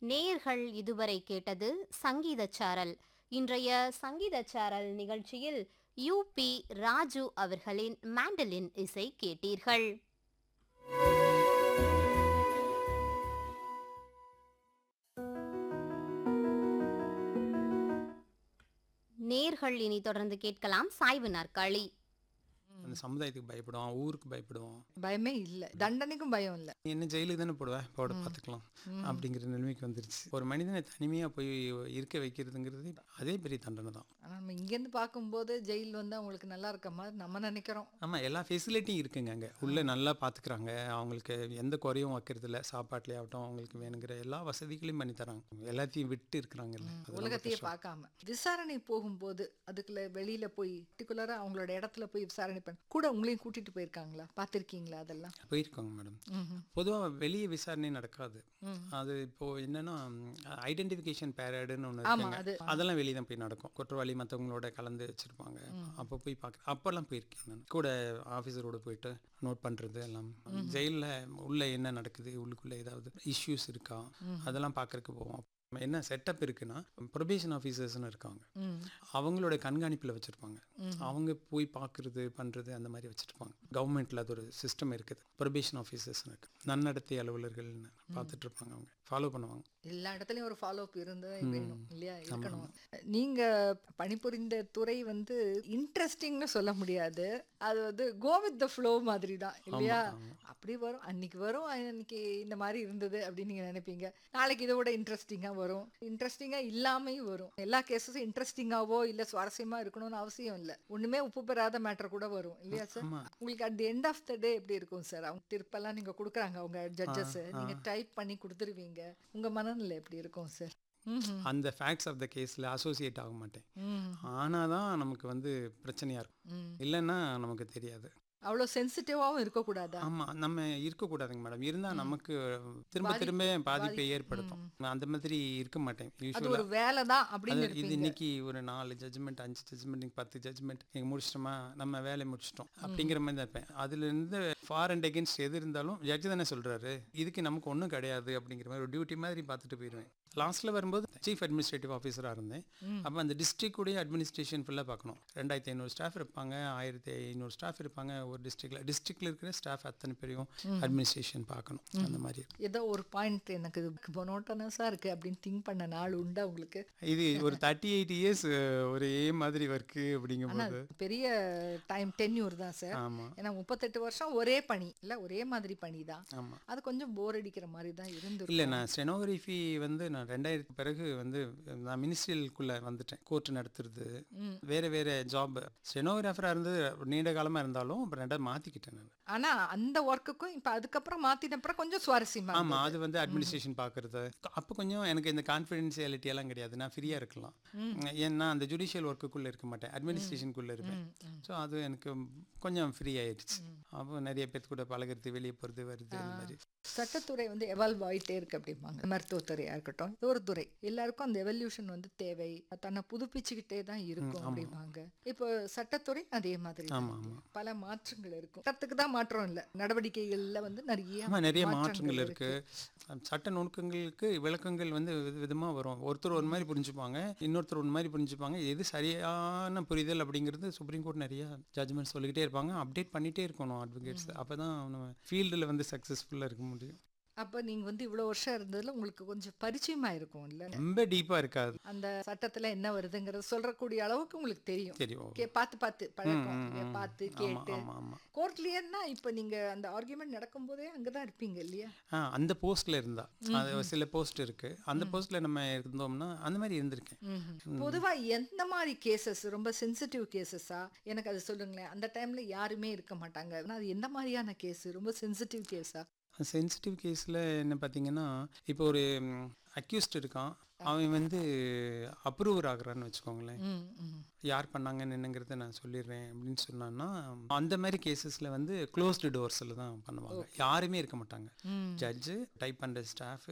நேயர்கள் இதுவரை கேட்டது சங்கீதச் சாரல் இன்றைய சங்கீதச் சாரல் நிகழ்ச்சியில் யூ பி ராஜு அவர்களின் மேண்டலின் இசை கேட்டீர்கள் நேர்கள் இனி தொடர்ந்து கேட்கலாம் சாய்வு நாற்காலி அந்த சமுதாயத்துக்கு பயப்படுவான் ஊருக்கு பயப்படுவான் பயமே இல்ல தண்டனைக்கும் பயம் இல்ல நீ என்ன ஜெயிலுக்கு தானே போடுவேன் போட பார்த்துக்கலாம் அப்படிங்கிற நிலைமைக்கு வந்துருச்சு ஒரு மனிதனை தனிமையாக போய் இருக்க வைக்கிறதுங்கிறது அதே பெரிய தண்டனை தான் ஆனா நம்ம இங்க இருந்து பார்க்கும்போது ஜெயில் வந்து அவங்களுக்கு நல்லா இருக்க மாதிரி நம்ம நினைக்கிறோம் ஆமாம் எல்லா ஃபெசிலிட்டியும் இருக்குங்க அங்கே உள்ளே நல்லா பார்த்துக்குறாங்க அவங்களுக்கு எந்த குறையும் வைக்கிறது இல்லை சாப்பாட்டுலேயே ஆகட்டும் அவங்களுக்கு வேணுங்கிற எல்லா வசதிகளையும் பண்ணி தராங்க எல்லாத்தையும் விட்டு இருக்கிறாங்கல்ல அது ரொம்ப உலகத்தையே கஷ்டம். பார்க்காம விசாரணை போகும்போது அதுக்குள்ள வெளியில போய் பர்டிகுலரா அவங்களோட இடத்துல போய் விசாரணை பண்ண கூட உங்களையும் கூட்டிட்டு போயிருக்காங்களா பார்த்திருக்கீங்களா அதெல்லாம் போயிருக்காங்க மேடம் ம்ஹும். பொதுவாக வெளியே விசாரணை நடக்காது ம். அது இப்போ என்னன்னா ஐடென்டிஃபிகேஷன் பேரடுன்னு ஒன்று ஆமா இருக்குங்க அது அதெல்லாம் வெளியே தான் போய் நடக்கும் குற்றவாளி மற்றவங்களோட கலந்து வச்சிருப்பாங்க அப்போ போய் பார்க்க அப்போல்லாம் போயிருக்கேன் நான் கூட ஆஃபீஸரோட போயிட்டு நோட் பண்ணுறது எல்லாம் ஜெயிலில் உள்ள என்ன நடக்குது உள்ளுக்குள்ள ஏதாவது இஷ்யூஸ் இருக்கா அதெல்லாம் பார்க்கறதுக்கு போவோம் என்ன செட்டப் இருக்குன்னா ப்ரொபேஷன் ஆஃபீஸர்ஸ்னு இருக்காங்க ம். அவங்களோட கண்காணிப்பில் வச்சுருப்பாங்க ம். அவங்க போய் பார்க்குறது பண்ணுறது அந்த மாதிரி வச்சுருப்பாங்க கவர்மெண்ட்டில் அது ஒரு சிஸ்டம் இருக்குது ப்ரொபேஷன் ஆஃபீஸர்ஸ்னு இருக்கு நன்னடத்தை அலுவலர்கள்னு பார்த்துட்டு இருப்பாங்க அவங்க ஃபாலோ பண்ணுவாங்க எல்லா இடத்துலயும் ஒரு ஃபாலோ அப் இருந்து வேணும் இல்லையா இருக்கணும் நீங்க பணிபுரிந்த துறை வந்து இன்ட்ரெஸ்டிங்னு சொல்ல முடியாது அது வந்து கோ வித் த ஃப்ளோ மாதிரி தான் இல்லையா அப்படி வரும் அன்னைக்கு வரும் அன்னைக்கு இந்த மாதிரி இருந்தது அப்படின்னு நீங்க நினைப்பீங்க நாளைக்கு இதை விட இன்ட்ரெஸ்டிங்கா வரும் இன்ட்ரெஸ்டிங்கா இல்லாமையும் வரும் எல்லா கேஸஸும் இன்ட்ரெஸ்டிங்காவோ இல்ல சுவாரஸ்யமா இருக்கணும்னு அவசியம் இல்ல ஒண்ணுமே உப்பு பெறாத மேட்டர் கூட வரும் இல்லையா சார் ஆமா. உங்களுக்கு at the end of the day எப்படி இருக்கும் சார் அவங்க தீர்ப்பெல்லாம் நீங்க கொடுக்குறாங்க அவங்க ஜட்ஜஸ் நீங்க டைப் பண்ணி கொடுத்துருவீங்க உங்க மனநிலை எப்படி இருக்கும் சார் அந்த ஃபேக்ட்ஸ் ஆஃப் த கேஸில் அசோசியேட் ஆக மாட்டேன் ஆனால் தான் நமக்கு வந்து பிரச்சனையாக இருக்கும் இல்லைன்னா நமக்கு தெரியாது அவ்வளோ சென்சிட்டிவாவும் இருக்கக்கூடாதா ஆமாம் நம்ம இருக்கக்கூடாதுங்க மேடம் இருந்தால் நமக்கு திரும்ப திரும்ப பாதிப்பை ஏற்படுத்தும் அந்த மாதிரி இருக்க மாட்டேன் அது யூஸ்வலாக ஒரு வேலை தான் அது அப்படின்னு இது இருப்பீங்க இன்னைக்கு ஒரு நாலு ஜட்ஜ்மெண்ட் அஞ்சு ஜட்ஜ்மெண்ட் பத்து ஜட்ஜ்மெண்ட் நீங்கள் முடிச்சிட்டோமா நம்ம வேலையை முடிச்சிட்டோம் அப்படிங்கிற மாதிரி தான் இருப்பேன் அதுல இருந்து ஃபார் அண்ட் அகேன்ஸ்ட் எது இருந்தாலும் ஜட்ஜ் தானே சொல்றாரு இதுக்கு நமக்கு ஒன்றும் கிடையாது அப்படிங்கிற மாதிரி ஒரு டியூட்டி மாதிரி பார்த்துட்டு போயிடுவேன் லாஸ்ட்ல வரும்போது சீஃப் அட்மினிஸ்ட்ரேட்டிவ் ஆஃபீஸராக இருந்தேன் அப்போ அந்த டிஸ்ட்ரிக்டுடைய அட்மினிஸ்ட்ரேஷன் ஃபுல்லாக பார்க்கணும் ரெண்டாயிரத்தி ஐநூறு ஸ்டாஃப் இருப்பாங்க ஆயிரத்தி ஐநூறு ஸ்டாஃப் இருப்பாங்க ஒரு டிஸ்ட்ரிக்ட்ல டிஸ்ட்ரிக்ட்ல இருக்கிற ஸ்டாஃப் அத்தனை பேரையும் அட்மினிஸ்ட்ரேஷன் பார்க்கணும் அந்த மாதிரி ஏதோ ஒரு பாயிண்ட் எனக்கு இது மொனோட்டனஸாக இருக்கு அப்படின்னு திங்க் பண்ண நாள் உண்டா உங்களுக்கு இது ஒரு தேர்ட்டி எயிட் இயர்ஸ் ஒரே மாதிரி ஒர்க்கு ஆனா அப்படிங்கும்போது பெரிய டைம் டென்யூர் தான் சார் ஆமா ஏன்னா முப்பத்தெட்டு வருஷம் ஒரே பணி இல்ல ஒரே மாதிரி பணி தான் ஆமா அது கொஞ்சம் போர் அடிக்கிற மாதிரி தான் இருந்து இல்லை நான் ஸ்டெனோகிராஃபி வந்து நான் ரெண்டாயிரத்து பிறகு வந்து நான் மினிஸ்ட்ரியலுக்குள்ளே வந்துட்டேன் கோர்ட் நடத்துறது வேற வேற ஜாப் ஸ்டெனோகிராஃபராக இருந்து நீண்ட காலமாக இருந்தாலும் அப்புறம் ரெண்டாவது மாற்றிக்கிட்டேன் நான் ஆனா அந்த ஒர்க்குக்கும் இப்ப அதுக்கப்புறம் மாத்தின அப்புறம் கொஞ்சம் சுவாரஸ்யமா ஆமாம் அது வந்து அட்மினிஸ்ட்ரேஷன் பார்க்குறது அப்போ கொஞ்சம் எனக்கு இந்த கான்ஃபிடென்சியாலிட்டி எல்லாம் கிடையாது நான் ஃப்ரீயாக இருக்கலாம் ஏன்னா அந்த ஜுடிஷியல் ஒர்க்குக்குள்ளே இருக்க மாட்டேன் அட்மினிஸ்ட்ரேஷனுக்குள்ளே இருப்பேன் ஸோ அது எனக்கு கொஞ்சம் ஃப்ரீ ஆயிடுச்சு அப்போ நிறைய பேர்த்து கூட பழகிறது வெளியே போகிறது வருது அந்த மாதிரி சட்டத்துறை வந்து எவால்வ் ஆயிட்டே இருக்கு அப்படிம்பாங்க மருத்துவத்துறையா இருக்கட்டும் இது ஒரு துறை எல்லாருக்கும் அந்த எவல்யூஷன் வந்து தேவை தன்னை புதுப்பிச்சுக்கிட்டே தான் இருக்கும் அப்படிம்பாங்க இப்போ சட்டத்துறை அதே மாதிரி தான் ஆமா, இருக்கு. பல மாற்றங்கள் இருக்கும் சட்டத்துக்கு தான் மாற்றம் இல்ல நடவடிக்கைகள்ல வந்து நிறைய ஆமா நிறைய மாற்றங்கள் இருக்கு சட்ட நுணுக்கங்களுக்கு விளக்கங்கள் வந்து வித விதமா வரும் ஒருத்தர் ஒரு மாதிரி புரிஞ்சுப்பாங்க இன்னொருத்தர் ஒரு மாதிரி புரிஞ்சுப்பாங்க எது சரியான புரிதல் அப்படிங்கிறது சுப்ரீம் கோர்ட் நிறைய ஜட்ஜ்மெண்ட் சொல்லிக்கிட்டே இருப்பாங்க அப்டேட் பண்ணிட்டே இருக்கணும் அட்வொகேட்ஸ் அப்பதான் நம்ம ஃபீல்டில் வந்து சக்ஸஸ்ஃபுல்லாக இருக்க முடியும் அப்ப நீங்க வந்து இவ்வளவு வருஷம் இருந்ததுல உங்களுக்கு கொஞ்சம் பரிச்சயமா இருக்கும் இல்ல ரொம்ப டீப்பா இருக்காது அந்த சட்டத்துல என்ன வருதுங்கிறது சொல்றக்கூடிய அளவுக்கு உங்களுக்கு தெரியும் தெரியும் கே பார்த்து பார்த்து பழக்கம் ம், இங்க ம். பார்த்து ஆமா கேட்டு ஆமா ஆமா கோர்ட்லயேன்னா இப்ப நீங்க அந்த ஆர்குமெண்ட் நடக்கும்போதே அங்கதான் இருப்பீங்க இல்லையா ஆ அந்த போஸ்ட்ல இருந்தா அது சில போஸ்ட் இருக்கு அந்த போஸ்ட்ல நம்ம இருந்தோம்னா அந்த மாதிரி இருந்திருக்கேன் பொதுவா எந்த மாதிரி கேசஸ் ரொம்ப சென்சிட்டிவ் கேசஸா எனக்கு அது சொல்லுங்களேன் அந்த டைம்ல யாருமே இருக்க மாட்டாங்க ஆனா அது எந்த மாதிரியான கேஸ் ரொம்ப சென்சிட்டிவ் கேஸா சென்சிட்டிவ் கேஸில் என்ன பார்த்தீங்கன்னா இப்போ ஒரு அக்யூஸ்ட் இருக்கான் அவன் வந்து அப்ரூவர் ஆகுறான்னு வச்சுக்கோங்களேன் யார் பண்ணாங்கன்னு என்னங்கிறத நான் சொல்லிடுறேன் அப்படின்னு சொன்னான்னா அந்த மாதிரி கேசஸில் வந்து க்ளோஸ்டு டோர்ஸில் தான் பண்ணுவாங்க யாருமே இருக்க மாட்டாங்க ஜட்ஜு டைப் பண்ணுற ஸ்டாஃப்